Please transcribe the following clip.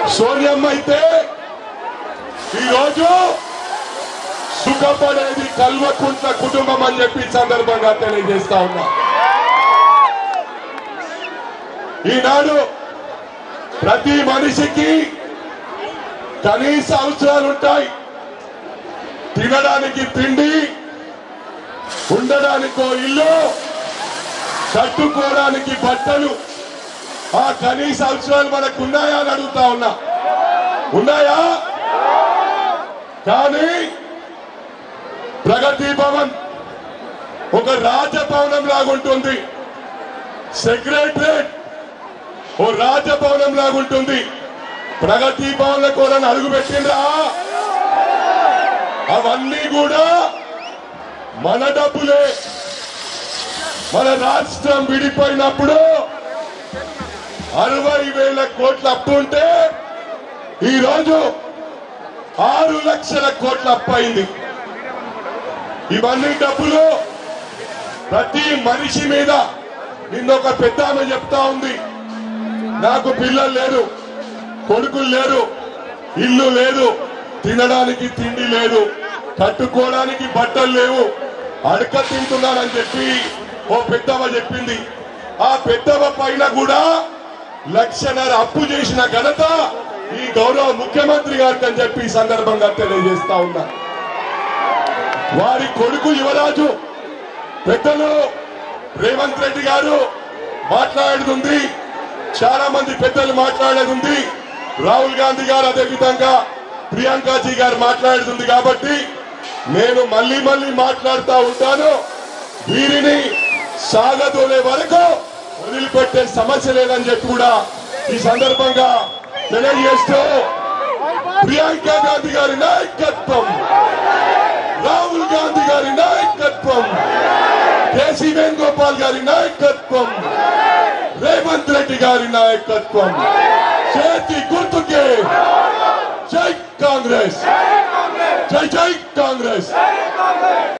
సోనియమ్మ అయితే ఈరోజు సుఖపడేది కల్వకుంట్ల కుటుంబం అని చెప్పి ఈ సందర్భంగా తెలియజేస్తా ఉన్నా ఈనాడు ప్రతి మనిషికి కనీస అవసరాలు ఉంటాయి తినడానికి తిండి ఉండడానికో ఇల్లు కట్టుకోవడానికి బట్టలు ఆ కనీస అవసరాలు మనకు ఉన్నాయా అని అడుగుతా ఉన్నా ఉన్నాయా కానీ ప్రగతి భవన్ ఒక రాజభవనం లాగుంటుంది సెక్రటరేట్ ఓ రాజభవనం లాగుంటుంది ప్రగతి భవన్ లో కూడా అడుగు పెట్టిండ్రా అవన్నీ కూడా మన డబ్బులే మన రాష్ట్రం విడిపోయినప్పుడు అరవై వేల కోట్ల అప్పు ఉంటే ఈరోజు ఆరు లక్షల కోట్ల అప్పు అయింది ఇవన్నీ డబ్బులు ప్రతి మనిషి మీద నిన్న ఒక పెద్ద ఆమె చెప్తా ఉంది నాకు పిల్లలు లేరు కొడుకులు లేరు ఇల్లు లేదు తినడానికి తిండి లేదు కట్టుకోవడానికి బట్టలు లేవు అడక తింటున్నానని చెప్పి ఓ పెద్దవ చెప్పింది ఆ పెద్దవ పైన కూడా లక్షన్నర అప్పు చేసిన ఘనత ఈ గౌరవ ముఖ్యమంత్రి గారికి అని చెప్పి ఈ సందర్భంగా తెలియజేస్తా ఉన్నా వారి కొడుకు యువరాజు పెద్దలు రేవంత్ రెడ్డి గారు మాట్లాడేది చాలా మంది పెద్దలు మాట్లాడేది ఉంది రాహుల్ గాంధీ గారు అదే విధంగా ప్రియాంకాజీ గారు మాట్లాడుతుంది కాబట్టి నేను మళ్ళీ మళ్ళీ మాట్లాడుతూ ఉంటాను వీరిని సాగదోలే వరకు వదిలిపెట్టే సమస్య లేదని చెప్పి కూడా ఈ సందర్భంగా తెలియజేస్తూ ప్రియాంక గాంధీ గారి నాయకత్వం రాహుల్ గాంధీ గారి నాయకత్వం కేసీ వేణుగోపాల్ గారి నాయకత్వం రేవంత్ రెడ్డి గారి నాయకత్వం చేతి గుర్తుకే జై కాంగ్రెస్